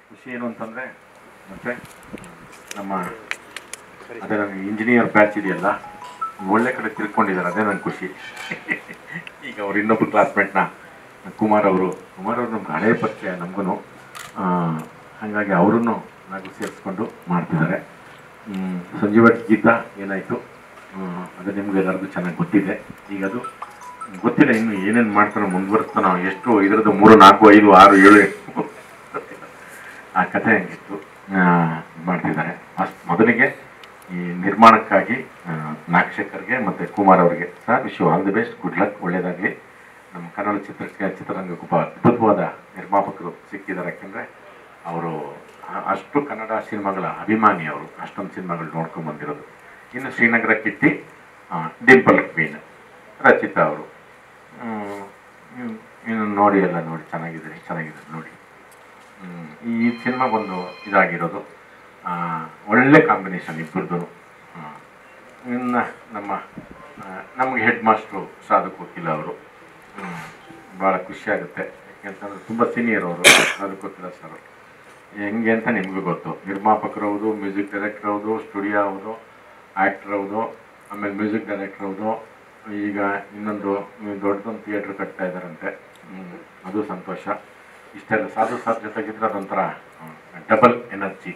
ಖುಷಿ ಏನು ಅಂತಂದರೆ ಮತ್ತೆ ನಮ್ಮ ಅದೇ ನನಗೆ ಇಂಜಿನಿಯರ್ ಬ್ಯಾಚ್ ಇದೆಯಲ್ಲ ಒಳ್ಳೆ ಕಡೆ ತಿರ್ಕೊಂಡಿದ್ದಾರೆ ಅದೇ ನನ್ನ ಖುಷಿ ಈಗ ಅವ್ರು ಇನ್ನೊಬ್ರು ಕ್ಲಾಸ್ಮೇಟ್ನ ಕುಮಾರ್ ಅವರು ಕುಮಾರ್ ಅವರು ನಮ್ಗೆ ಹಳೆಯ ಪರಿಚಯ ನಮಗೂ ಹಾಗಾಗಿ ಅವರನ್ನು ನಾವು ಸೇರಿಸ್ಕೊಂಡು ಮಾಡ್ತಿದ್ದಾರೆ ಹ್ಮ್, ಸಂಜೀವ ಗೀತಾ ಏನಾಯಿತು ಅದು ನಿಮ್ಗೆ ಎಲ್ಲರಿಗೂ ಚೆನ್ನಾಗಿ ಗೊತ್ತಿದೆ ಈಗ ಅದು ಗೊತ್ತಿಲ್ಲ ಇನ್ನು ಏನೇನು ಮಾಡ್ತಾನೋ ಮುಂದುವರಿಸ್ತಾನೋ ಎಷ್ಟು ಇದರದ್ದು ಮೂರು ನಾಲ್ಕು ಐದು ಆರು ಏಳು ಎಂಟು ಆ ಕಥೆ ಹಂಗಿತ್ತು ಆ, ಮಾಡ್ತಿದ್ದಾರೆ ಅಷ್ಟು ಮೊದಲಿಗೆ ಈ ನಿರ್ಮಾಣಕ್ಕಾಗಿ ಆ, ನಾಗಶೇಖರ್ಗೆ ಮತ್ತು ಕುಮಾರ್ ಅವರಿಗೆ sir wish all the best good luck ಒಳ್ಳೆಯದಾಗಲಿ ನಮ್ಮ ಕನ್ನಡ ಚಿತ್ರ ಚಿತ್ರರಂಗಕ್ಕೆ ಒಬ್ಬ ಅದ್ಭುತವಾದ ನಿರ್ಮಾಪಕರು ಸಿಕ್ಕಿದ್ದಾರೆ ಯಾಕೆಂದರೆ ಅವರು ಅಷ್ಟು ಕನ್ನಡ ಸಿನಿಮಾಗಳ ಅಭಿಮಾನಿ ಅವರು ಅಷ್ಟೊಂದು ಸಿನಿಮಾಗಳು ನೋಡ್ಕೊಂಡು ಬಂದಿರೋದು ಇನ್ನು ಶ್ರೀನಗರ ಕಿಟ್ಟಿ ಆ, ಡಿಂಪಲ್ ಕ್ವೀನ್ ರಚಿತಾ ಅವರು ಹ್ಮ್, ಇನ್ನು- ಇನ್ನು ನೋಡಿ ಎಲ್ಲ ನೋಡಿ ಚೆನ್ನಾಗಿದೆ ಚೆನ್ನಾಗಿದೆ ನೋಡಿ ಹ್ಮ್, ಈ ಸಿನಿಮಾ ಒಂದು ಇದಾಗಿರೋದು ಆ, ಒಳ್ಳೆ ಕಾಂಬಿನೇಷನ್ ಇಬ್ಬರದು ಇನ್ನು ನಮ್ಮ ಆ, ನಮಗೆ ಹೆಡ್ ಮಾಸ್ಟ್ರು ಸಾಧಕ್ ವಕೀಲ ಅವರು ಭಾಳ ಖುಷಿಯಾಗುತ್ತೆ ಯಾಕೆಂತಂದ್ರೆ ತುಂಬ ಸೀನಿಯರ್ ಅವರು ಸಾಧಕ್ ವಕೀಲ ಸರ್ ಹೆಂಗೆ ಅಂತ ನಿಮಗೂ ಗೊತ್ತು ನಿರ್ಮಾಪಕರು ಹೌದು ಮ್ಯೂಸಿಕ್ ಡೈರೆಕ್ಟರ್ ಹೌದು ಸ್ಟುಡಿಯೋ ಹೌದು ಆ್ಯಕ್ಟ್ರ್ ಹೌದು ಆಮೇಲೆ ಮ್ಯೂಸಿಕ್ ಡೈರೆಕ್ಟರ್ ಹೌದು ಈಗ ಇನ್ನೊಂದು ದೊಡ್ಡದೊಂದು ಥಿಯೇಟ್ರ್ ಕಟ್ತಾ ಇದ್ದಾರಂತೆ ಹ್ಮ್, ಅದು ಸಂತೋಷ ಇಷ್ಟೆಲ್ಲ ಸಾಧು ಸಾರ್ ಜೊತೆಗಿದ್ರೆ ಅದೊಂಥರ ಡಬಲ್ ಎನರ್ಜಿ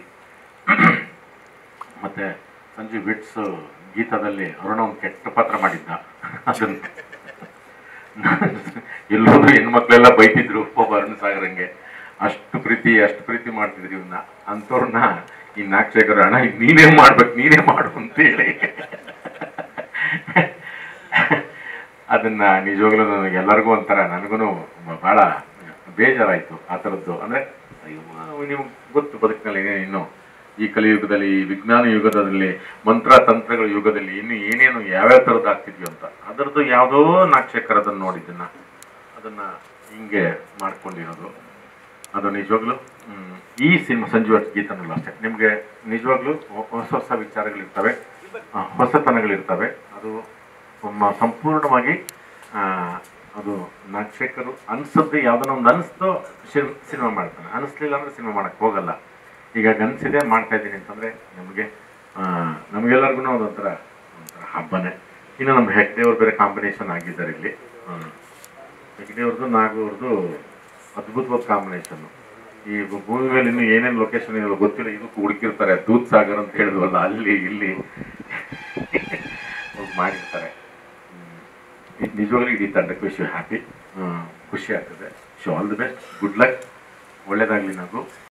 ಮತ್ತು ಸಂಜೀವ್ ಬಿಟ್ಸ್ ಗೀತದಲ್ಲಿ ಅರುಣ ಒಂದು ಕೆಟ್ಟ ಪಾತ್ರ ಮಾಡಿದ್ದ ಅದನ್ನು ಎಲ್ಲೋದ್ರು ಹೆಣ್ಮಕ್ಳೆಲ್ಲ ಬೈತಿದ್ರು ಒಬ್ಬ ಅರುಣ್ ಸಾಗರಂಗೆ ಅಷ್ಟು ಪ್ರೀತಿ ಅಷ್ಟು ಪ್ರೀತಿ ಮಾಡ್ತಿದ್ರು ಇವನ್ನ ಅಂಥವ್ರನ್ನ ಈ ನಾಗಶೇಖರ ಅಣ್ಣ ಈಗ ನೀನೇ ಮಾಡ್ಬೇಕು ನೀನೇ ಮಾಡು ಅಂತೇಳಿ ಅದನ್ನ ನಿಜವಾಗ್ಲೂ ನನಗೆ ಎಲ್ಲರಿಗೂ ಒಂಥರ ನನಗೂ ಭಾಳ ಬೇಜಾರಾಯಿತು ಆ ಥರದ್ದು ಅಂದರೆ ನಿಮ್ಗೆ ಗೊತ್ತು ಬದುಕಿನಲ್ಲಿ ಏನೇನು ಇನ್ನು ಈ ಕಲಿಯುಗದಲ್ಲಿ ಈ ವಿಜ್ಞಾನ ಯುಗದಲ್ಲಿ ಮಂತ್ರ ತಂತ್ರಗಳ ಯುಗದಲ್ಲಿ ಇನ್ನು ಏನೇನು ಯಾವ್ಯಾವ ಥರದ್ದು ಆಗ್ತಿದ್ಯೋ ಅಂತ ಅದರದ್ದು ಯಾವುದೋ ನಾಗಶೇಖರ್ ಅದನ್ನು ನೋಡಿದ್ದನ್ನ ಅದನ್ನು ಹಿಂಗೆ ಮಾಡ್ಕೊಂಡಿರೋದು ಅದು ನಿಜವಾಗ್ಲೂ ಹ್ಮ್, ಈ ಸಿನಿಮಾ ಸಂಜೀವ ಗೀತನಲ್ಲೂ ಅಷ್ಟೇ ನಿಮಗೆ ನಿಜವಾಗ್ಲೂ ಹೊ- ಹೊಸ ಹೊಸ ವಿಚಾರಗಳಿರ್ತವೆ ಆ, ಹೊಸತನಗಳಿರ್ತವೆ ಅದು ಮ- ಸಂಪೂರ್ಣವಾಗಿ ಆ, ಅದು ನಾಗಶೇಖರ್ ಅನ್ಸದ್ದು ಯಾವ್ದನ್ನ ಒಂದು ಅನಿಸ್ತು ಸಿನಿಮಾ ಮಾಡ್ತಾನೆ ಅನಿಸ್ಲಿಲ್ಲ ಅಂದ್ರೆ ಸಿನಿಮಾ ಮಾಡಕ್ಕೆ ಹೋಗಲ್ಲ ಈಗ ಅನ್ಸಿದೆ ಮಾಡ್ತಾ ಇದ್ದೀನಿ ಅಂತಂದ್ರೆ ನಮಗೆ ನಮಗೆಲ್ಲರಿಗೂ ಅದೊಂಥರ ಒಂಥರ ಹಬ್ಬನೇ ಇನ್ನು ನಮ್ಮ ಹೆಗ್ಡೆಯವ್ರು ಬೇರೆ ಕಾಂಬಿನೇಷನ್ ಆಗಿದ್ದಾರೆ ಇಲ್ಲಿ ಹ್ಮ್. ಹೆಗ್ಡೆಯವ್ರದ್ದು ನಾಗವ್ರದ್ದು ಅದ್ಭುತವಾದ ಕಾಂಬಿನೇಷನ್ ಈ ಭೂಮಿ ಮೇಲೆ ಇನ್ನು ಏನೇನು ಲೊಕೇಶನ್ ಇದೆ ಗೊತ್ತಿಲ್ಲ ಇದಕ್ಕೂ ಹುಡುಕಿರ್ತಾರೆ ದೂದ್ ಸಾಗರ್ ಅಂತ ಹೇಳಿದ್ವಲ್ಲ ಅಲ್ಲಿ ಇಲ್ಲಿ ಹೋಗಿ ಮಾಡಿರ್ತಾರೆ ಹ್ಮ್. ಇದ್ ನಿಜವಾಗ್ಲೂ ಇಡೀ ತಂಡಕ್ಕೆ ವಿಶ್ ಹ್ಯಾಪಿ ಖುಷಿ ಆಗ್ತದೆ show all the best good luck ಒಳ್ಳೇದಾಗಲಿ ನಾವು